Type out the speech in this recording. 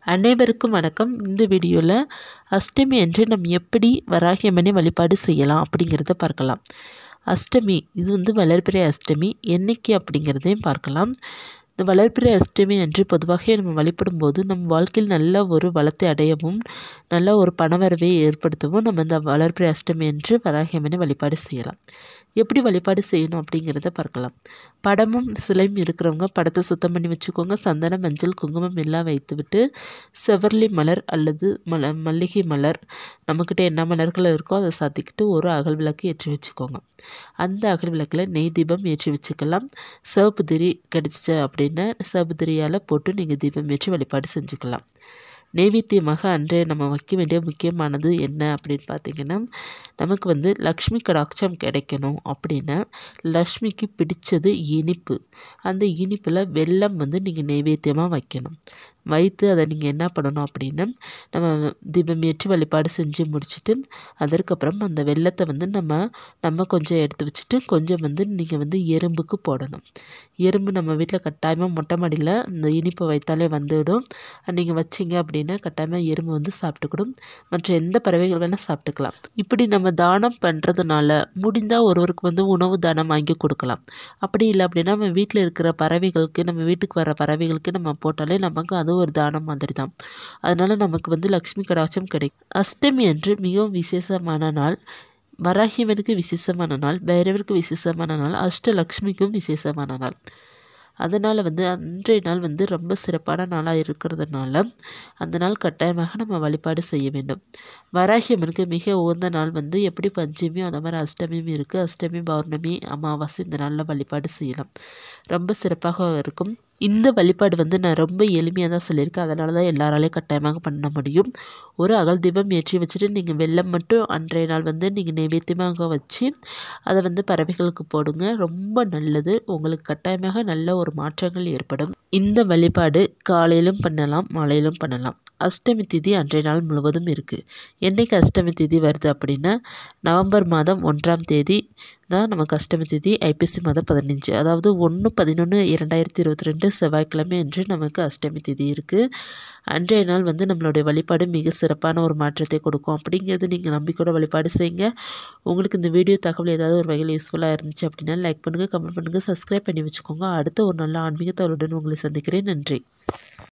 அனைவருக்கும் வணக்கம் இந்த வீடியோவில் அஷ்டமி அன்று நம்ம எப்படி வராகி அம்மனை வழிபாடு செய்யலாம் அப்படிங்கிறத பார்க்கலாம் அஷ்டமி இது வந்து வளர்பிறை அஷ்டமி என்னைக்கு அப்படிங்கிறதையும் பார்க்கலாம் இந்த வளர்பிறை அஷ்டமி அன்று பொதுவாக நம்ம வழிபடும் போது நம் வாழ்க்கையில் நல்ல ஒரு வளத்தை அடையவும் நல்ல ஒரு பணவரவை ஏற்படுத்தவும் நம்ம இந்த வளர்பிறை அஷ்டமி அன்று வராகி அம்மனை வழிபாடு செய்யலாம் எப்படி வழிபாடு செய்யணும் அப்படிங்கிறத பார்க்கலாம் படமும் சிலையும் இருக்கிறவங்க படத்தை சுத்தம் பண்ணி வச்சுக்கோங்க சந்தனம் மஞ்சள் குங்குமம் எல்லாம் வைத்துவிட்டு செவர்லி மலர் அல்லது மல மல்லிகை மலர் நம்மக்கிட்ட என்ன மலர்கள் இருக்கோ அதை சாத்திக்கிட்டு ஒரு அகல் விளக்கு ஏற்றி வச்சுக்கோங்க அந்த அகல் விளக்கில் நெய் தீபம் ஏற்றி வச்சுக்கலாம் சிவப்பு திரி கிடச்சிச்சு அப்படின்னா சிவப்பு திரியால் போட்டு நீங்கள் தீபம் ஏற்றி வழிபாடு செஞ்சுக்கலாம் நெய்வேத்தியமாக அன்றைய நம்ம வைக்க வேண்டிய முக்கியமானது என்ன அப்படின்னு பார்த்தீங்கன்னா நமக்கு வந்து லக்ஷ்மி கடாட்சம் கிடைக்கணும் அப்படின்னா லக்ஷ்மிக்கு பிடிச்சது இனிப்பு அந்த இனிப்பில் வெல்லம் வந்து நீங்கள் நெய்வேத்தியமாக வைக்கணும் வைத்து அதை நீங்கள் என்ன பண்ணணும் அப்படின்னா நம்ம தீபம் ஏற்றி வழிபாடு செஞ்சு முடிச்சுட்டு அதற்கப்புறம் அந்த வெள்ளத்தை வந்து நம்ம நம்ம கொஞ்சம் எடுத்து வச்சுட்டு கொஞ்சம் வந்து நீங்கள் வந்து எறும்புக்கு போடணும் எறும்பு நம்ம வீட்டில் கட்டாயமாக மொட்டை மாடியில் இந்த இனிப்பை வைத்தாலே வந்துவிடும் நீங்கள் வச்சிங்க அப்படின்னா கட்டாயமாக எறும்பு வந்து சாப்பிட்டுக்கிடும் மற்ற எந்த பறவைகள் வேணால் சாப்பிட்டுக்கலாம் இப்படி நம்ம தானம் பண்ணுறதுனால முடிந்தால் ஒருவருக்கு வந்து உணவு தானம் வாங்கி கொடுக்கலாம் அப்படி இல்லை அப்படின்னா நம்ம வீட்டில் இருக்கிற பறவைகளுக்கு நம்ம வீட்டுக்கு வர பறவைகளுக்கு நம்ம போட்டாலே நமக்கு அது ஒரு தானம் மாதிரி தான் அதனால் நமக்கு வந்து லக்ஷ்மி கடாட்சம் கிடைக்கும் அஷ்டமி அன்று மிகவும் விசேஷமான நாள் வராகியவனுக்கு விசேஷமான நாள் பைரவருக்கு விசேஷமான நாள் அஷ்டலக்ஷ்மிக்கும் விசேஷமான நாள் அதனால் வந்து அன்றைய நாள் வந்து ரொம்ப சிறப்பான நாளாக இருக்கிறதுனால அந்த நாள் கட்டாயமாக நம்ம வழிபாடு செய்ய வேண்டும் வராகி அம்மனுக்கு மிக உகந்த நாள் வந்து எப்படி பஞ்சமியும் அந்த மாதிரி அஷ்டமியும் இருக்குது அஷ்டமி பௌர்ணமி அமாவாசை இந்த நாளில் வழிபாடு செய்யலாம் ரொம்ப சிறப்பாக இருக்கும் இந்த வழிபாடு வந்து நான் ரொம்ப எளிமையாக தான் சொல்லியிருக்கேன் அதனால தான் எல்லாராலையும் கட்டாயமாக பண்ண முடியும் ஒரு அகல் தீபம் ஏற்றி வச்சுட்டு நீங்கள் வெள்ளம் மட்டும் அன்றைய நாள் வந்து நீங்கள் நைவேத்தியமாக வச்சு அதை வந்து பறவைகளுக்கு போடுங்க ரொம்ப நல்லது உங்களுக்கு கட்டாயமாக நல்ல ஒரு மாற்றங்கள் ஏற்படும் இந்த வழிபாடு காலையிலும் பண்ணலாம் மாலையிலும் பண்ணலாம் அஷ்டமி திதி அன்றைய நாள் முழுவதும் இருக்குது என்றைக்கு அஷ்டமி திதி வருது அப்படின்னா நவம்பர் மாதம் ஒன்றாம் தேதி தான் நமக்கு அஷ்டமி திதி ஐப்பசி மாதம் பதினஞ்சு அதாவது ஒன்று பதினொன்று இரண்டாயிரத்தி இருபத்தி ரெண்டு செவ்வாய்க்கிழமை என்று நமக்கு அஷ்டமி திதி இருக்குது அன்றைய நாள் வந்து நம்மளுடைய வழிபாடு மிக சிறப்பான ஒரு மாற்றத்தை கொடுக்கும் அப்படிங்கிறது நீங்கள் நம்பிக்கையோட வழிபாடு செய்யுங்க உங்களுக்கு இந்த வீடியோ தகவல் ஏதாவது ஒரு வகையில் யூஸ்ஃபுல்லாக இருந்துச்சு அப்படின்னா லைக் பண்ணுங்கள் கமெண்ட் பண்ணுங்கள் சப்ஸ்கிரைப் பண்ணி வச்சுக்கோங்க அடுத்த ஒரு நல்ல ஆன்மீக தகவலுடன் உங்களை சந்திக்கிறேன் நன்றி